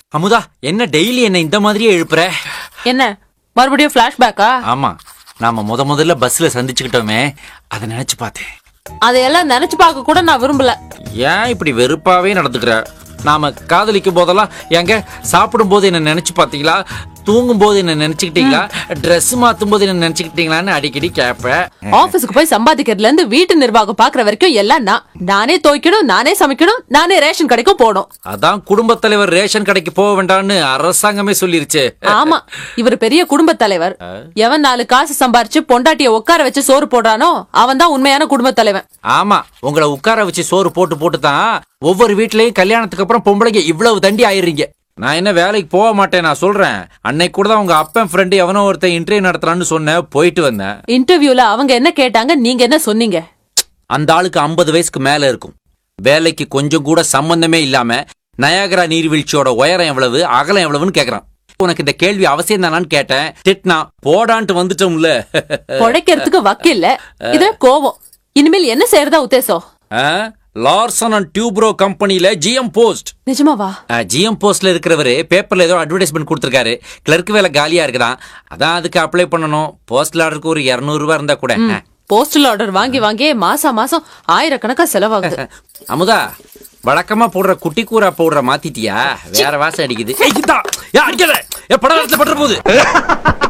அமுதா என்ன டெய்லி என்ன இந்த மாதிரியே எழுப்புற என்ன மறுபடியும் பிளாஷ்பேக்கா ஆமா நாம முத முதல்ல பஸ்ல சந்திச்சுக்கிட்டோமே அதை நினைச்சு பார்த்தேன் அதையெல்லாம் நினைச்சு பார்க்க கூட நான் விரும்பல ஏன் இப்படி வெறுப்பாவே நடந்துக்கிற நாம காதலிக்கும் போதெல்லாம் எங்க சாப்பிடும் போது என்ன நினைச்சு பாத்தீங்களா தூங்கும் போது என்ன நினைச்சுக்கிட்டீங்களா Dress மாத்தும் போது என்ன நினைச்சுக்கிட்டீங்களான்னு அடிக்கடி கேட்பேன் ஆபீஸ்க்கு போய் சம்பாதிக்கிறதுல இருந்து வீட்டு நிர்வாகம் பாக்குற வரைக்கும் எல்லாம் நான் நானே துவைக்கணும் நானே சமைக்கணும் நானே ரேஷன் கடைக்கும் போகணும் அதான் குடும்பத் தலைவர் ரேஷன் கடைக்கு போக வேண்டாம்னு அரசாங்கமே சொல்லிருச்சு ஆமா இவர் பெரிய குடும்பத் தலைவர் எவன் நாலு காசு சம்பாரிச்சு பொண்டாட்டிய உட்கார வச்சு சோறு போடுறானோ அவன் தான் உண்மையான குடும்பத் தலைவன் ஆமா உங்களை உட்கார வச்சு சோறு போட்டு போட்டு தான் ஒவ்வொரு வீட்லயும் கல்யாணத்துக்கு அப்புறம் பொம்பளைங்க இவ்வளவு தண்டி ஆயிடுறீங்க நான் என்ன வேலைக்கு போக மாட்டேன் நான் சொல்றேன் அன்னைக்கு கூட தான் உங்க அப்பன் ஃப்ரெண்டு எவனோ ஒருத்தன் இன்டர்வியூ நடத்துறான்னு சொன்னேன் போயிட்டு வந்தேன் இன்டர்வியூல அவங்க என்ன கேட்டாங்க நீங்க என்ன சொன்னீங்க அந்த ஆளுக்கு ஐம்பது வயசுக்கு மேல இருக்கும் வேலைக்கு கொஞ்சம் கூட சம்பந்தமே இல்லாம நயாகரா நீர்வீழ்ச்சியோட உயரம் எவ்வளவு அகலம் எவ்வளவுன்னு கேக்குறான் உனக்கு இந்த கேள்வி அவசியம் தானான்னு கேட்டேன் திட்னா போடான்ட்டு வந்துட்டோம்ல பொழைக்கிறதுக்கு வக்கில்ல இது கோவம் இனிமேல் என்ன செய்யறதா உத்தேசம் லார்சன் அண்ட் டியூப்ரோ கம்பெனில ஜிஎம் போஸ்ட் நிஜமாவா ஜிஎம் போஸ்ட்ல இருக்கிறவரு பேப்பர்ல ஏதோ அட்வர்டைஸ்மெண்ட் கொடுத்துருக்காரு கிளர்க் வேலை காலியா இருக்குதான் அதான் அதுக்கு அப்ளை பண்ணணும் போஸ்டல் ஆர்டருக்கு ஒரு 200 ரூபாய் இருந்தா கூட போஸ்டல் ஆர்டர் வாங்கி வாங்கி மாசா மாசம் ஆயிரக்கணக்கா செலவாகுது அமுதா வழக்கமா போடுற குட்டி கூரா போடுற மாத்திட்டியா வேற வாசம் அடிக்குது ஏய், இந்தா. ஏய், அடிக்காத. ஏய், படம் பட்டுற போகுது